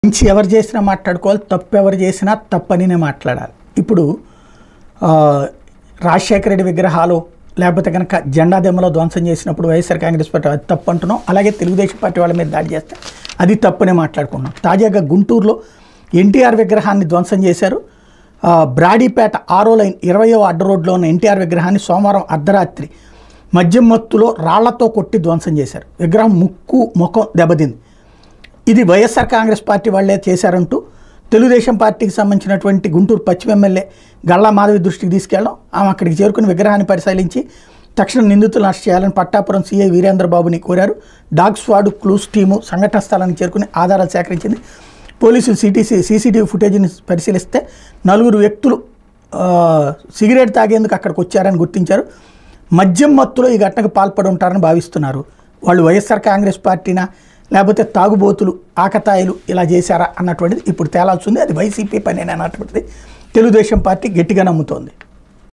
మంచి ఎవరు చేసినా మాట్లాడుకోవాలి తప్పు ఎవరు చేసినా తప్పనినే మాట్లాడాలి ఇప్పుడు ఆ, రాజశేఖర రెడ్డి విగ్రహాలు లేకపోతే కనుక జెండా దెమ్మలో ధ్వంసం చేసినప్పుడు వైఎస్ఆర్ కాంగ్రెస్ పార్టీ అది తప్పు అంటున్నాం అలాగే తెలుగుదేశం పార్టీ వాళ్ళ మీద దాడి చేస్తే అది తప్పునే మాట్లాడుకున్నాం తాజాగా గుంటూరులో ఎన్టీఆర్ విగ్రహాన్ని ధ్వంసం చేశారు ఆ, బ్రాడీపేట ఆరో లైన్ ఇరవయో అడ్డ రోడ్లో ఉన్న ఎన్టీఆర్ విగ్రహాన్ని సోమవారం అర్ధరాత్రి మద్యం మత్తులో రాళ్లతో కొట్టి ధ్వంసం చేశారు విగ్రహం ముక్కు ముఖం దెబ్బతింది ఇది వైఎస్ఆర్ కాంగ్రెస్ పార్టీ వాళ్ళే చేశారంటూ తెలుగుదేశం పార్టీకి సంబంధించినటువంటి గుంటూరు పశ్చిమ ఎమ్మెల్యే గల్లా మాధవి దృష్టికి తీసుకెళ్ళడం ఆమె అక్కడికి చేరుకుని విగ్రహాన్ని పరిశీలించి తక్షణం నిందితులను అరెస్ట్ చేయాలని పట్టాపురం సీఐ వీరేంద్రబాబుని కోరారు డాగ్ స్వాడ్ క్లూస్ టీము సంఘటన స్థలానికి చేరుకుని ఆధారాలు సేకరించింది పోలీసులు సిటీసీ సీసీటీవీ ఫుటేజ్ని పరిశీలిస్తే నలుగురు వ్యక్తులు ఆ, సిగరెట్ తాగేందుకు అక్కడికి వచ్చారని గుర్తించారు మద్యం మత్తులో ఈ ఘటనకు పాల్పడి ఉంటారని భావిస్తున్నారు వాళ్ళు వైఎస్ఆర్ కాంగ్రెస్ పార్టీనా లేకపోతే తాగుబోతులు ఆకతాయిలు ఇలా చేశారా అన్నటువంటిది ఇప్పుడు తేలాల్సింది అది వైసీపీ పని అన్నటువంటిది తెలుగుదేశం పార్టీ గట్టిగా నమ్ముతోంది